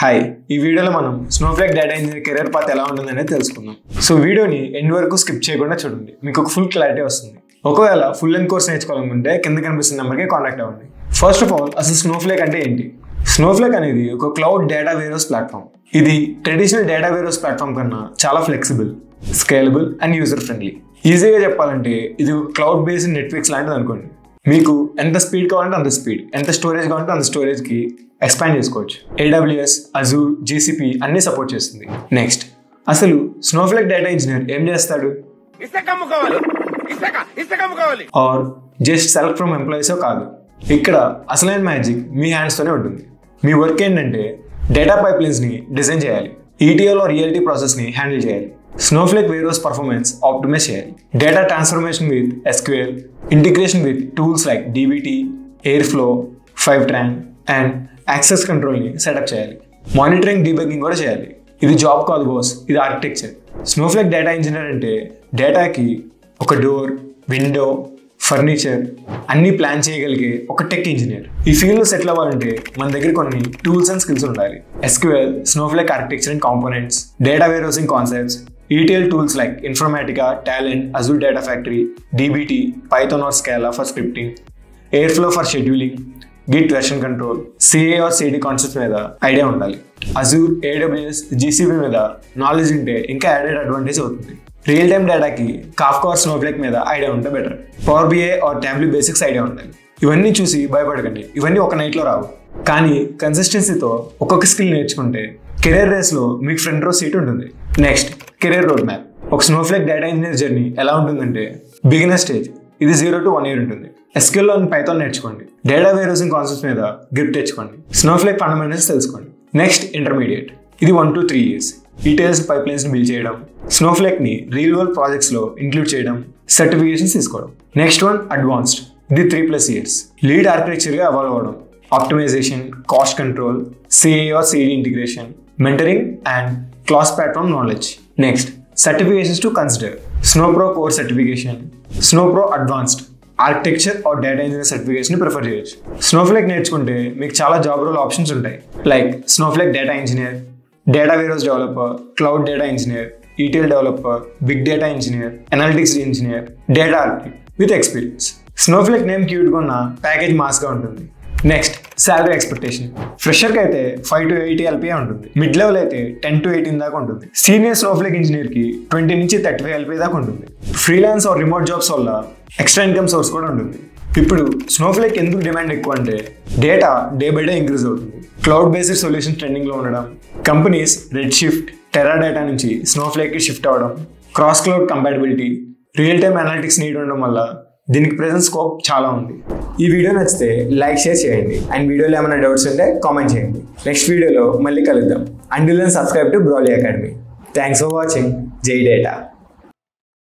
hi ఈ వీడియోలో మనం Snowflake data engineer career path ఎలా ఉంటుందనేది తెలుసుకుందాం సో వీడియోని ఎండ్ వరకు స్కిప్ చేయకుండా చూడండి మీకు ఒక ఫుల్ క్లారిటీ వస్తుంది ఒకవేళ ఫుల్ లెంత్ కోర్స్ నేర్చుకోవాలనుకుంటే కింద కనిపిస్తున్న నెంబర్కి కాంటాక్ట్ అవ్వండి ఫస్ట్ ఆఫ్ ఆల్ అసలు స్నోఫ్లేక్ అంటే ఏంటి స్నోఫ్లేక్ అనేది ఒక క్లౌడ్ డేటా వేరోస్ ప్లాట్ఫామ్ ఇది ట్రెడిషనల్ డేటా వేరోస్ ప్లాట్ఫామ్ కన్నా చాలా flexible scalable and user friendly ఈజీగా చెప్పాలంటే ఇది క్లౌడ్ బేస్డ్ నెట్ఫ్లిక్స్ లాంటిది అనుకోండి మీకు ఎంత స్పీడ్ కావాలంటే అంత స్పీడ్ ఎంత స్టోరేజ్ కావాలంటే అంత స్టోరేజ్కి ఎక్స్పాండ్ చేసుకోవచ్చు ఏడబ్ల్యూఎస్ అజూర్ జీసీపీ అన్ని సపోర్ట్ చేస్తుంది నెక్స్ట్ అసలు స్నోఫ్లేక్ డేటా ఇంజనీర్ ఏం చేస్తాడు ఇసుక అమ్ముకోవాలి ఇసుక ఇసుక అమ్ముకోవాలి or just select from employees కాదు ఇక్కడ అసలైన మ్యాజిక్ మీ హ్యాండ్స్తోనే ఉంటుంది మీ వర్క్ ఏంటంటే డేటా పైప్లైన్స్ని డిజైన్ చేయాలి ఈటీఎల్ ఆర్ రియల్టీ ప్రాసెస్ని హ్యాండిల్ చేయాలి స్నోఫ్లేక్ వేరోస్ పర్ఫార్మెన్స్ ఆప్టిమైజ్ చేయాలి data transformation with SQL integration with tools like DBT airflow Fivetran and access కంట్రోల్ని setup చేయాలి మానిటరింగ్ డీబగింగ్ కూడా చేయాలి ఇది జాబ్ కాదు బాస్ ఇది ఆర్కిటెక్చర్ స్నోఫ్లేక్ డేటా ఇంజనీర్ అంటే డేటాకి ఒక డోర్ విండో ఫర్నిచర్ అన్ని ప్లాన్ చేయగలిగే ఒక టెక్ ఇంజనీర్ ఈ ఫీల్డ్లో సెటిల్ అవ్వాలంటే మన దగ్గర కొన్ని టూల్స్ అండ్ స్కిల్స్ ఉండాలి SQL Snowflake architecture and components data warehousing concepts ETL tools like Informatica Talend Azure data factory DBT Python or Scala for scripting airflow for scheduling Git version control CI or CD concepts మీద idea ఉండాలి Azure AWS GCP మీద knowledge ఉంటే ఇంకా added advantage అవుతుంది real time డేటాకి Kafka or Snowflake మీద idea ఉంటే better power BI or Tableau basics idea ఉండాలి ఇవన్నీ చూసి భయపడకండి ఇవన్నీ ఒక నైట్లో రావు కానీ కన్సిస్టెన్సీతో ఒక్కొక్క స్కిల్ నేర్చుకుంటే కెరీర్ రేస్లో మీకు ఫ్రంట్ రో సీట్ ఉంటుంది నెక్స్ట్ కెరీర్ రోడ్ మ్యాప్ ఒక స్నోఫ్లేక్ డేటా ఇంజనీర్ జర్నీ ఎలా ఉంటుందంటే బిగినర్ స్టేజ్ ఇది జీరో టు వన్ ఇయర్ ఉంటుంది ఎస్క్యూఎల్ అండ్ పైథాన్ నేర్చుకోండి డేటా వేరోసింగ్ కాన్సెప్ట్స్ మీద గ్రిప్ తెచ్చుకోండి స్నోఫ్లేక్ ఫండమెంటల్స్ తెలుసుకోండి నెక్స్ట్ ఇంటర్మీడియట్ ఇది one to three years ETLs pipelines build చేయడం స్నోఫ్లేక్ ని రియల్ వరల్డ్ ప్రాజెక్ట్స్ లో ఇంక్లూడ్ చేయడం సర్టిఫికేషన్స్ తీసుకోవడం నెక్స్ట్ వన్ అడ్వాన్స్డ్ ఇది three plus years lead architecture గా అవాల్వ్ అవడం optimisation cost control CI or CD integration mentoring and cross platform knowledge next certifications to consider SnowPro core certification SnowPro advanced architecture or data engineer certification prefer చేయొచ్చు Snowflake నేర్చుకుంటే మీకు చాలా job role options ఉంటాయి like Snowflake data engineer data warehouse developer cloud data engineer ETL developer big data engineer analytics engineer data architect with experience Snowflake name క్యూట్గా ఉన్న package మాస్గా ఉంటుంది next salary expectation ఫ్రెషర్కి అయితే five to eighty LP ఉంటుంది mid level అయితే ten to eighteen దాకా ఉంటుంది senior Snowflake ఇంజనీర్కి ట్వంటీ నుంచి థర్టీ ఫైవ్ ఎల్పీ దాకా ఉంటుంది ఫ్రీలాన్స్ ఆర్ రిమోట్ జాబ్స్ వల్ల ఎక్స్ట్రా ఇన్కమ్ సోర్స్ కూడా ఉంటుంది ఇప్పుడు స్నోఫ్లేక్ ఎందుకు డిమాండ్ ఎక్కువ అంటే data day by day increase అవుతుంది క్లౌడ్ బేస్డ్ సొల్యూషన్ ట్రెండింగ్లో ఉండడం companies Redshift Teradata నుంచి స్నోఫ్లేక్కి షిఫ్ట్ అవ్వడం cross cloud compatibility real time analytics need ఉండడం వల్ల దీనికి ప్రెజెంట్ స్కోప్ చాలా ఉంది ఈ వీడియో నచ్చితే లైక్ షేర్ చేయండి అండ్ వీడియోలో ఏమైనా డౌట్స్ ఉంటే కామెంట్ చేయండి నెక్స్ట్ వీడియోలో మళ్ళీ కలుద్దాం and subscribe to Braly academy thanks for watching జై డేటా